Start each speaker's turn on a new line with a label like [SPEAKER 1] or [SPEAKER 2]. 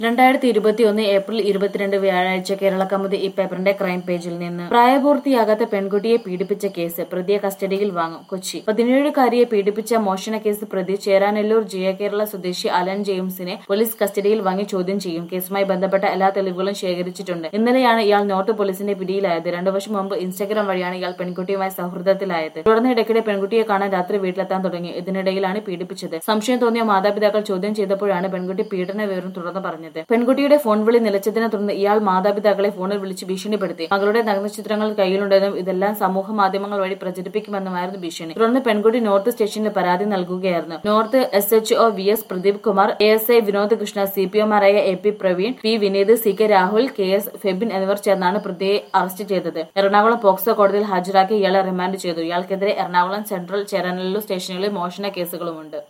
[SPEAKER 1] രണ്ടായിരത്തി ഇരുപത്തിയൊന്ന് ഏപ്രിൽ ഇരുപത്തിരണ്ട് വ്യാഴാഴ്ച കേരള കൗമുദി ഈ പേപ്പറിന്റെ ക്രൈം പേജിൽ നിന്ന് പ്രായപൂർത്തിയാകാത്ത പെൺകുട്ടിയെ പീഡിപ്പിച്ച കേസ് പ്രതിയെ കസ്റ്റഡിയിൽ വാങ്ങും കൊച്ചി പതിനേഴുകാരിയെ പീഡിപ്പിച്ച മോഷണ കേസ് പ്രതി ചേരാനെല്ലൂർ ജയ കേരള സ്വദേശി അലൻ ജെയിംസിനെ പോലീസ് കസ്റ്റഡിയിൽ വാങ്ങി ചോദ്യം ചെയ്യും കേസുമായി ബന്ധപ്പെട്ട എല്ലാ തെളിവുകളും ശേഖരിച്ചിട്ടുണ്ട് ഇന്നലെയാണ് ഇയാൾ നോട്ട് പോലീസിന്റെ പിടിയിലായത് രണ്ടു വർഷം മുമ്പ് ഇൻസ്റ്റഗ്രാം വഴിയാണ് ഇയാൾ പെൺകുട്ടിയുമായി സൗഹൃദത്തിലായത് തുടർന്ന് ഇടയ്ക്കിടെ പെൺകുട്ടിയെ കാണാൻ രാത്രി വീട്ടിലെത്താൻ തുടങ്ങി ഇതിനിടയിലാണ് പീഡിപ്പിച്ചത് സംശയം തോന്നിയ മാതാപിതാക്കൾ ചോദ്യം ചെയ്തപ്പോഴാണ് പെൺകുട്ടി പീഡന വിവരം തുറന്നു പറഞ്ഞത് പെൺകുട്ടിയുടെ ഫോൺ വിളി നിലച്ചതിനെ തുടർന്ന് ഇയാൾ മാതാപിതാക്കളെ ഫോണിൽ വിളിച്ച് ഭീഷണിപ്പെടുത്തി മകളുടെ നഗ്നചിത്രങ്ങൾ കയ്യിലുണ്ടെന്നും ഇതെല്ലാം സമൂഹ മാധ്യമങ്ങൾ വഴി പ്രചരിപ്പിക്കുമെന്നുമായിരുന്നു ഭീഷണി തുടർന്ന് പെൺകുട്ടി നോർത്ത് സ്റ്റേഷനിൽ പരാതി നൽകുകയായിരുന്നു north S H O V S Pradeep Kumar A S I Vinod Krishna C P ഒമാരായ A P Praveen P Vineeth C K Rahul K S Febin എന്നിവർ ചേർന്നാണ് പ്രതിയെ അറസ്റ്റ് ചെയ്തത് എറണാകുളം പോക്സോ കോടതിയിൽ ഹാജരാക്കി ഇയാളെ റിമാൻഡ് ചെയ്തു ഇയാൾക്കെതിരെ എറണാകുളം സെൻട്രൽ ചേരാനല്ലൂർ സ്റ്റേഷനുകളിൽ മോഷണ കേസുകളുമുണ്ട്